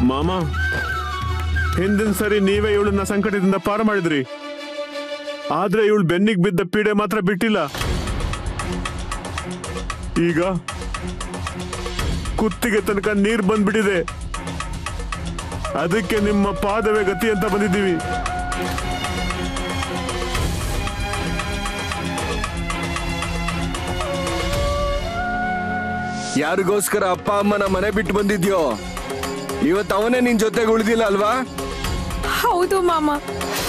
ಮಾಮ ಹಿಂದಿನ ಸರಿ ನೀವೇ ಇವಳನ್ನ ಸಂಕಟದಿಂದ ಪಾರು ಮಾಡಿದ್ರಿ ಆದ್ರೆ ಇವಳು ಬೆನ್ನಿಗೆ ಬಿದ್ದ ಪೀಡೆ ಮಾತ್ರ ಬಿಟ್ಟಿಲ್ಲ ಈಗ ಕುತ್ತಿಗೆ ತನಕ ನೀರ್ ಬಂದ್ಬಿಟ್ಟಿದೆ ಅದಕ್ಕೆ ನಿಮ್ಮ ಪಾದವೇ ಗತಿ ಅಂತ ಬಂದಿದ್ದೀವಿ ಯಾರಿಗೋಸ್ಕರ ಅಪ್ಪ ಅಮ್ಮನ ಮನೆ ಬಿಟ್ಟು ಬಂದಿದ್ಯೋ ಇವತ್ತು ಅವನೇ ನಿನ್ ಜೊತೆಗೆ ಉಳಿದಿಲ್ಲ ಅಲ್ವಾ ಹೌದು ಮಾಮ